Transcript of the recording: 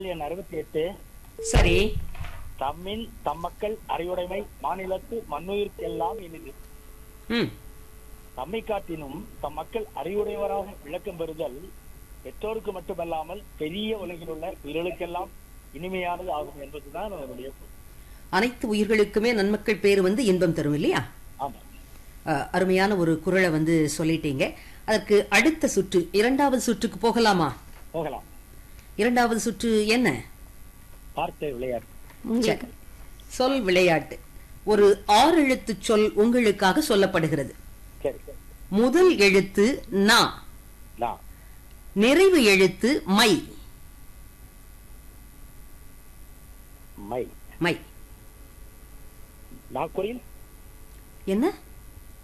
எண் அறுபத்தி எட்டு சரி தம்மின் தம்மக்கள் அறிவுடைமை மாநிலத்து மண்ணுயிர்க்கெல்லாம் இனிது ம் தம்மை காட்டினும் தம் மக்கள் அறிவுடையவராக விளக்கம் பெறுதல் பெற்றோருக்கு மட்டுமல்லாமல் பெரிய உலகில் உள்ள உயிர்களுக்கெல்லாம் இனிமையானது ஆகும் என்பதுதான் அதனுடைய பொருள். அனைத்து உயிர்களுக்குமே நன்மக்கள் பேர் வந்து இன்பம் தரும் இல்லையா ஆமா அஹ், அருமையான ஒரு குரலை வந்து சொல்லிட்டீங்க அதற்கு அடுத்த சுற்று இரண்டாவது சுற்றுக்கு போகலாமா போகலாம் இரண்டாவது சுற்று என்ன வார்த்தை விளையாட்டு சரி. சொல் விளையாட்டு ஒரு ஆறு எழுத்து சொல் உங்களுக்காக சொல்லப்படுகிறது சரி சரி முதல் எழுத்து நா நான் நிறைவு எழுத்து மை மை மை நாக்குறில் என்ன